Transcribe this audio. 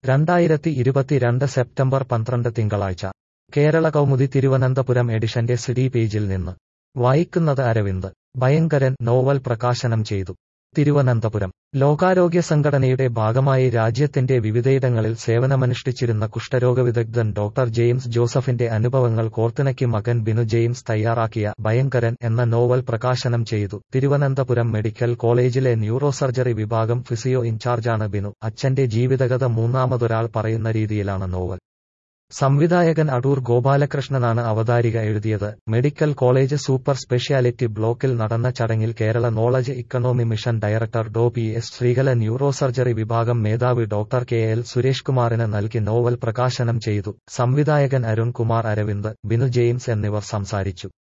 രണ്ടായിരത്തി ഇരുപത്തിരണ്ട് സെപ്റ്റംബർ പന്ത്രണ്ട് തിങ്കളാഴ്ച കേരള കൗമുദി തിരുവനന്തപുരം എഡിഷന്റെ സിഡി പേജിൽ നിന്ന് വായിക്കുന്നത് അരവിന്ദ് ഭയങ്കരൻ നോവൽ പ്രകാശനം ചെയ്തു തിരുവനന്തപുരം ലോകാരോഗ്യ സംഘടനയുടെ ഭാഗമായി രാജ്യത്തിന്റെ വിവിധയിടങ്ങളിൽ സേവനമനുഷ്ഠിച്ചിരുന്ന കുഷ്ഠരോഗ വിദഗ്ധൻ ഡോക്ടർ ജെയിംസ് ജോസഫിന്റെ അനുഭവങ്ങൾ കോർത്തിണക്കി മകൻ ബിനു ജെയിംസ് തയ്യാറാക്കിയ ഭയങ്കരൻ എന്ന നോവൽ പ്രകാശനം ചെയ്തു തിരുവനന്തപുരം മെഡിക്കൽ കോളേജിലെ ന്യൂറോസർജറി വിഭാഗം ഫിസിയോ ഇൻചാർജാണ് ബിനു അച്ഛന്റെ ജീവിതകഥ മൂന്നാമതൊരാൾ പറയുന്ന രീതിയിലാണ് നോവൽ സംവിധായകൻ അടൂർ ഗോപാലകൃഷ്ണനാണ് അവതാരിക എഴുതിയത് മെഡിക്കൽ കോളേജ് സൂപ്പർ സ്പെഷ്യാലിറ്റി ബ്ലോക്കിൽ നടന്ന ചടങ്ങിൽ Kerala knowledge economy mission director ഡോ പി എസ് ശ്രീകല ന്യൂറോസർജറി വിഭാഗം മേധാവി ഡോക്ടർ കെ എൽ സുരേഷ് കുമാറിന് നൽകി നോവൽ പ്രകാശനം ചെയ്തു സംവിധായകൻ അരുൺ കുമാർ അരവിന്ദ് ബിനു ജെയിംസ് എന്നിവർ സംസാരിച്ചു